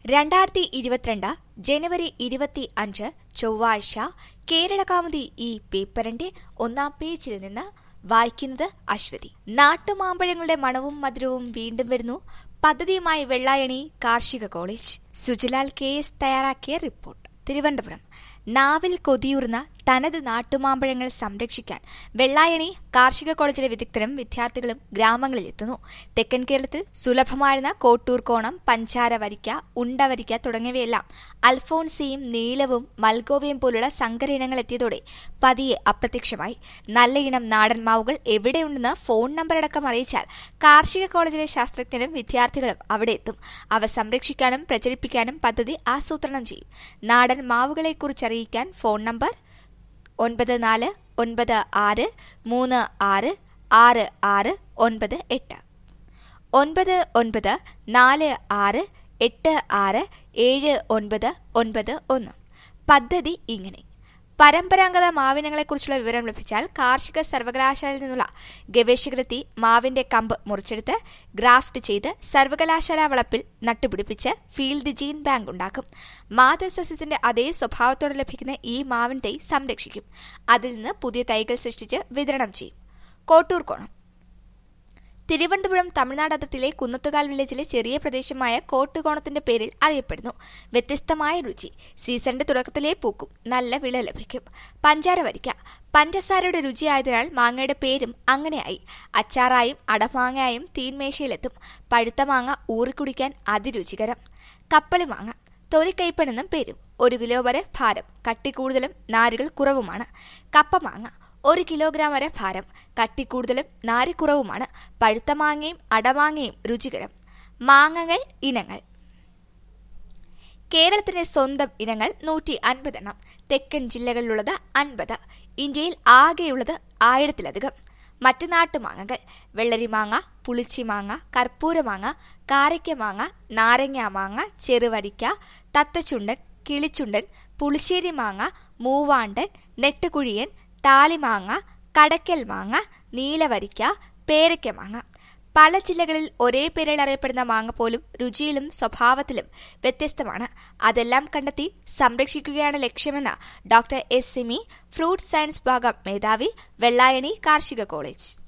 രണ്ടായിരത്തി ഇരുപത്തിരണ്ട് ജനുവരി ഇരുപത്തി അഞ്ച് ചൊവ്വാഴ്ച കേരളകൗമുദി ഈ പേപ്പറിന്റെ ഒന്നാം പേജിൽ നിന്ന് വായിക്കുന്നത് അശ്വതി നാട്ടുമാമ്പഴങ്ങളുടെ മണവും മധുരവും വീണ്ടും വരുന്നു പദ്ധതിയുമായി വെള്ളായണി കാർഷിക കോളേജ് സുജലാൽ കെ എസ് തയ്യാറാക്കിയ റിപ്പോർട്ട് തിരുവനന്തപുരം നാവിൽ കൊതിയൂർന്ന തനത് നാട്ടുമാമ്പഴങ്ങൾ സംരക്ഷിക്കാൻ വെള്ളായണി കാർഷിക കോളേജിലെ വിദഗ്ധരും വിദ്യാർത്ഥികളും ഗ്രാമങ്ങളിലെത്തുന്നു തെക്കൻ കേരളത്തിൽ സുലഭമായിരുന്ന കോട്ടൂർ കോണം പഞ്ചാര വരിക്ക ഉണ്ടവരിക്ക തുടങ്ങിയവയെല്ലാം അൽഫോൺസിയും നീലവും മൽഗോവയും പോലുള്ള സങ്കര ഇനങ്ങൾ എത്തിയതോടെ പതിയെ അപ്രത്യക്ഷമായി നല്ല ഇനം നാടൻ മാവുകൾ എവിടെയുണ്ടെന്ന് ഫോൺ നമ്പറടക്കം അറിയിച്ചാൽ കാർഷിക കോളേജിലെ ശാസ്ത്രജ്ഞരും വിദ്യാർത്ഥികളും അവിടെ എത്തും അവ സംരക്ഷിക്കാനും പ്രചരിപ്പിക്കാനും പദ്ധതി ആസൂത്രണം ചെയ്യും നാടൻ മാവുകളെക്കുറിച്ചറിയിക്കാൻ ഫോൺ നമ്പർ ഒൻപത് നാല് ഒൻപത് ആറ് മൂന്ന് ആറ് ആറ് ആറ് ഒൻപത് എട്ട് ഒൻപത് ഒൻപത് നാല് ആറ് എട്ട് ആറ് ഏഴ് ഒൻപത് ഒൻപത് ഒന്ന് പദ്ധതി ഇങ്ങനെ പരമ്പരാഗത മാവിനങ്ങളെക്കുറിച്ചുള്ള വിവരം ലഭിച്ചാൽ കാർഷിക സർവകലാശാലയിൽ നിന്നുള്ള ഗവേഷകരെത്തി മാവിന്റെ കമ്പ് മുറിച്ചെടുത്ത് ഗ്രാഫ്റ്റ് ചെയ്ത് സർവകലാശാല വളപ്പിൽ നട്ടുപിടിപ്പിച്ച് ഫീൽഡ് ജീൻ ബാങ്ക് ഉണ്ടാക്കും മാതൃസസ്യത്തിന്റെ അതേ സ്വഭാവത്തോടെ ലഭിക്കുന്ന ഈ മാവിൻ തൈ സംരക്ഷിക്കും അതിൽ നിന്ന് പുതിയ തൈകൾ സൃഷ്ടിച്ച് വിതരണം ചെയ്യും കോട്ടൂർ കോണം തിരുവനന്തപുരം തമിഴ്നാട് അതിർത്തിയിലെ കുന്നത്തുകാൽ വില്ലേജിലെ ചെറിയ പ്രദേശമായ കോട്ടുകോണത്തിന്റെ പേരിൽ അറിയപ്പെടുന്നു വ്യത്യസ്തമായ രുചി സീസണിന്റെ തുടക്കത്തിലേ പൂക്കും നല്ല വിള ലഭിക്കും പഞ്ചാര വരിക്ക പഞ്ചസാരയുടെ രുചിയായതിനാൽ മാങ്ങയുടെ പേരും അങ്ങനെയായി അച്ചാറായും അടമാങ്ങയായും തീൻമേശയിലെത്തും പഴുത്ത മാങ്ങ ഊറിക്കുടിക്കാൻ അതിരുചികരം കപ്പല് മാങ്ങ തൊലിക്കൈപ്പണെന്നും പേരും ഒരു കിലോ വരെ ഭാരം കട്ടി കൂടുതലും നാരുകൾ കുറവുമാണ് കപ്പ മാങ്ങ ഒരു കിലോഗ്രാം വരെ ഭാരം കട്ടി കൂടുതലും നാരി കുറവുമാണ് പഴുത്ത മാങ്ങയും അടമാങ്ങയും രുചികരം മാങ്ങകൾ ഇനങ്ങൾ കേരളത്തിന്റെ സ്വന്തം ഇനങ്ങൾ നൂറ്റി അൻപതെണ്ണം തെക്കൻ ജില്ലകളിലുള്ളത് അൻപത് ഇന്ത്യയിൽ ആകെയുള്ളത് ആയിരത്തിലധികം മറ്റ് നാട്ടുമാങ്ങകൾ വെള്ളരിമാങ്ങ പുളിച്ചിമാങ്ങ കർപ്പൂരമാങ്ങ കാരയ്ക്കമാങ്ങ നാരങ്ങ മാങ്ങ ചെറുവരിക്ക തത്തച്ചുണ്ടൻ കിളിച്ചുണ്ടൻ പുളിശ്ശേരി മാങ്ങ മൂവാണ്ടൻ നെട്ടുകുഴിയൻ താലിമാങ്ങ കടക്കൽ മാങ്ങ നീലവരിക്ക പേരയ്ക്ക മാങ്ങ പല ജില്ലകളിൽ ഒരേ പേരിൽ അറിയപ്പെടുന്ന മാങ്ങ പോലും രുചിയിലും സ്വഭാവത്തിലും വ്യത്യസ്തമാണ് അതെല്ലാം കണ്ടെത്തി സംരക്ഷിക്കുകയാണ് ലക്ഷ്യമെന്ന് doctor S Simi fruit science വിഭാഗം മേധാവി വെള്ളായണി കാർഷിക കോളേജ്